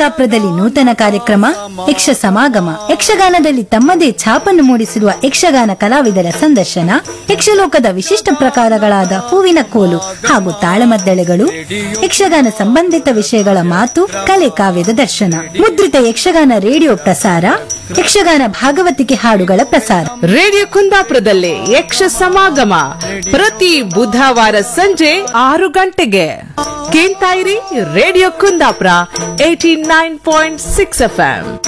ಕುಂದಾಪುರದಲ್ಲಿ ನೂತನ ಕಾರ್ಯಕ್ರಮ ಯಕ್ಷ ಸಮಾಗಮ ಯಕ್ಷಗಾನದಲ್ಲಿ ತಮ್ಮದೇ ಛಾಪನ್ನು ಮೂಡಿಸಿರುವ ಯಕ್ಷಗಾನ ಕಲಾವಿದರ ಸಂದರ್ಶನ ಯಕ್ಷಲೋಕದ ವಿಶಿಷ್ಟ ಪ್ರಕಾರಗಳಾದ ಹೂವಿನ ಕೋಲು ಹಾಗೂ ತಾಳಮದ್ದಳೆಗಳು ಯಕ್ಷಗಾನ ಸಂಬಂಧಿತ ವಿಷಯಗಳ ಮಾತು ಕಲೆ ಕಾವ್ಯದ ದರ್ಶನ ಮುದ್ರಿತ ಯಕ್ಷಗಾನ ರೇಡಿಯೋ ಪ್ರಸಾರ ಯಕ್ಷಗಾನ ಭಾಗವತಿಕೆ ಹಾಡುಗಳ ಪ್ರಸಾರ ರೇಡಿಯೋ ಕುಂದಾಪುರದಲ್ಲಿ ಯಕ್ಷ ಸಮಾಗಮ ಪ್ರತಿ ಬುಧವಾರ ಸಂಜೆ ಆರು ಗಂಟೆಗೆ ಕೇಳ್ತಾ ಇರಿ radio Kundapura eighty nine point six F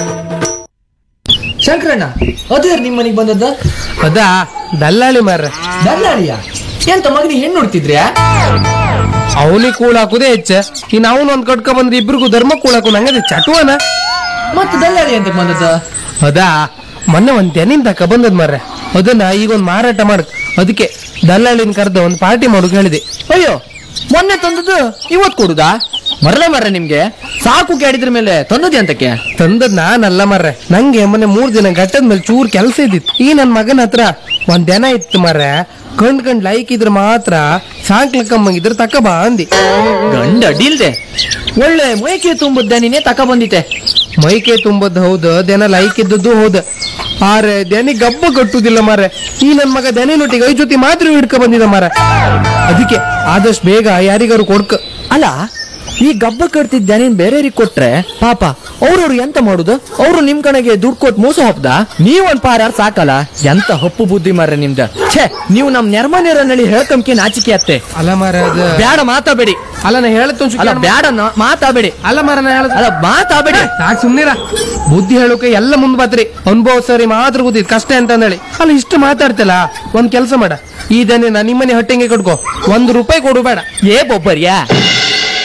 Shankaranna ಅದೇ ನಿಮ್ಮ ಮನೆಗೆ ಬಂದದ್ದ ಅದಾ ದಲ್ಲಾಳಿ ಮಾರ್ರೆ ದಲ್ಲಾಳಿಯ ಎಂತ ಮಗನಿಗೆ ಹೆಣ್ಣು ನೋಡ್ತಿದ್ರ್ಯಾ ಅವನಿಗೆ ಕೂಳಾಕುದೇ ಹೆಚ್ಚ ಇನ್ ಅವನು ಒಂದ್ ಕಟ್ಕ ಬಂದ್ರೆ ಇಬ್ರಿಗೂ ಧರ್ಮ ಕೂಳಾಕು ನಂಗದೆ ಚಟುವನ ಮತ್ತೆ ದಲ್ಲಾಳಿ ಅಂತ ಬಂದದ್ದ ಅದಾ ಮೊನ್ನೆ ಒಂದ್ ತೆನಿನ್ ತಕ ಬಂದದ್ ಮಾರ್ರೆ ಅದನ್ನ ಈಗ ಒಂದ್ ಮಾರಾಟ ಮಾಡಕ್ ಅದಕ್ಕೆ ದಲ್ಲಾಳಿನ ಕರೆದ ಒಂದ್ ಪಾರ್ಟಿ ಮಾಡೋಕ್ ಹೇಳಿದೆ ಅಯ್ಯೋ ಮೊನ್ನೆ ತಂದದ್ದು ಇವತ್ ಕೊಡುದಾ ಮರಲೇ ಮರ್ರೆ ನಿಮ್ಗೆ ಸಾಕು ಕೇಳಿದ್ರ ಮೇಲೆ ತಂದದ್ದೆ ಅಂತಕ್ಕೆ ತಂದದ್ ನಾನಲ್ಲ ಮಾರ್ರೆ ನಂಗೆ ಮೊನ್ನೆ ಮೂರ್ ದಿನ ಗಟ್ಟದ ಮೇಲೆ ಚೂರ್ ಕೆಲಸ ಇದ್ದಿತ್ತು ಈ ನನ್ ಮಗನ ಹತ್ರ ಒಂದ್ ದನ ಇತ್ತು ಮಾರ್ರೆ ಕಂಡ್ ಕಂಡ್ ಲೈಕ್ ಇದ್ರೆ ಮಾತ್ರ ಸಾಂಕ್ಲಕ್ಕಮ್ಮಂಗಿದ್ರೆ ತಕ ಬಾ ಅಂದಿ ಗಂಡ ಅಡ್ಡಿಲ್ದೆ ಒಳ್ಳೆ ಮೈಕೆ ತುಂಬುದ್ದೆ ನೀನೇ ತಕ ಬಂದಿತ್ತೆ ಮೈಕೆ ತುಂಬದ್ ಹೌದು ದನ ಲೈಕ್ ಇದ್ದದ್ದು ಹೌದು ಆರೆ ದನಿ ಗಬ್ಬ ಕಟ್ಟುದಿಲ್ಲ ಮಾರೆ ಈ ನನ್ ಮಗ ದನಿನೊಟ್ಟಿಗೆ ಐ ಜೊತೆ ಮಾತ್ರ ಹಿಡ್ಕ ಬಂದಿದ ಮಾರ ಅದಕ್ಕೆ ಆದಷ್ಟು ಬೇಗ ಯಾರಿಗಾರು ಕೊಡ್ಕ ಅಲ್ಲ ಈ ಗಬ್ಬ ಕಟ್ತಿದ್ದ ನೀನ್ ಬೇರೆಯವ್ರಿಗೆ ಕೊಟ್ರೆ ಪಾಪ ಅವ್ರವ್ರು ಎಂತ ಮಾಡುದು ಅವ್ರು ನಿಮ್ ಕಡೆಗೆ ದುಡ್ಡು ಕೊಟ್ಟು ಮೋಸ ಹೊಪ್ದ ನೀವೊಂದ್ ಪಾರ ಸಾಕಲ್ಲ ಎಂತ ಹಪ್ಪು ಬುದ್ಧಿ ಮಾರ್ರೆ ನಿಮ್ದ ಛೇ ನೀವು ನಮ್ ನೆರ್ಮನೇರನಲ್ಲಿ ಹೇಳ್ಕಂಕೆ ನಾಚಿಕೆ ಅತ್ತೆ ಅಲ್ಲ ಮಾರ ಅದ ಬ್ಯಾಡ ಮಾತಾಬೇಡಿ ಅಲ್ಲ ನಾ ಹೇಳತ್ ಅಲ್ಲ ಬ್ಯಾಡ ನ- ಮಾತಾಬೇಡಿ ಅಲ್ಲ ಮಾರ ನಾ ಹೇಳದ್ ಅಲ್ಲ ಮಾತಾಬೇಡಿ ಸಾಕ್ ಸುಮ್ನಿರ ಬುದ್ಧಿ ಹೇಳೋಕೆ ಎಲ್ಲ ಮುಂದ್ ಬತ್ರಿ ಅನುಭವ ಸರಿ ಮಾತ್ರ ಗೊತ್ತಿದ್ ಕಷ್ಟ ಅಂತ ಹೇಳಿ ಅಲ್ಲ ಇಷ್ಟು ಮಾತಾಡ್ತಿಲ್ಲ ಒಂದ್ ಕೆಲಸ ಮಾಡ ಈ ದನಿನ ನಿಮ್ಮನೆ ಹೊಟ್ಟೆಗೆ ಕಟ್ಕೋ ಒಂದ್ ರೂಪಾಯಿ ಕೊಡು ಬೇಡ ಏ ಬೊಬ್ಬರ್ಯಾ